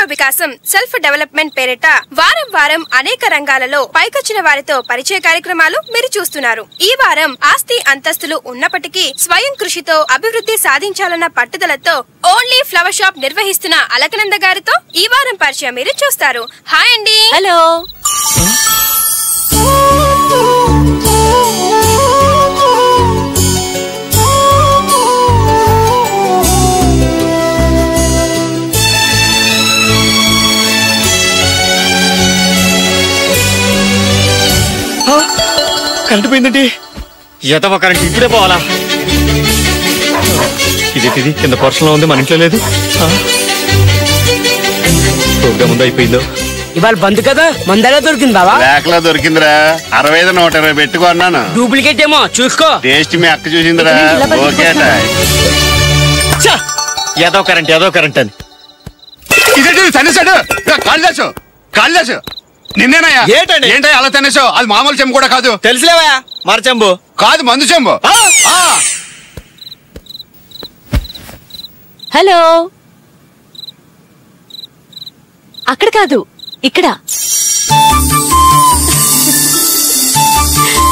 వికాసం self development పేరిట వారం వారం అనేక రంగాలలో పైకొచ్చిన వారితో పరిచయ కార్యక్రమాలు మీరు చూస్తున్నారు ఈ వారం ఆస్తి అంతస్తులు ఉన్నప్పటికీ స్వయం కృషితో అభివృద్ధి సాధించాలన్న పట్టుదలతో ఓన్లీ ఫ్లవర్ షాప్ నిర్వహిస్తున్న అలకనంద గారితో ఈ వారం పరిచయం మీరు చూస్తారు హాయ్ అండి హలో కరెంట్ పోయిందండి ఎదవ కరెంట్ ఇప్పుడే పోవాలా ఇది ఇది కింద పోర్షన్లో ఉంది మన ఇంట్లో లేదు ఆ? ప్రోగ్రామ్ ముందు అయిపోయిందో ఇవాళ బంద్ కదా మందలా దొరికింది బావా బ్లాక్లో దొరికిందిరా అరవై ఐదు నూట ఇరవై పెట్టుకున్నాను డూప్లికేట్ ఏమో చూసుకో టేస్ట్ మీ అక్క చూసిందిరా ఓకేట ఛ! ఏదో కరెంట్ ఏదో కరెంట్ అని ఇదేంటి తనేసాడు కాళిదాసు కాళిదాసు నిన్నేనయ్యా ఏంటండి? ఏంటయ్యా అలా తనేసావు అది మామూలు చెంబు కూడా కాదు తెలుసులేవా మరచంబు కాదు మందు చెంబు ఆ, హలో అక్కడ కాదు ఇక్కడ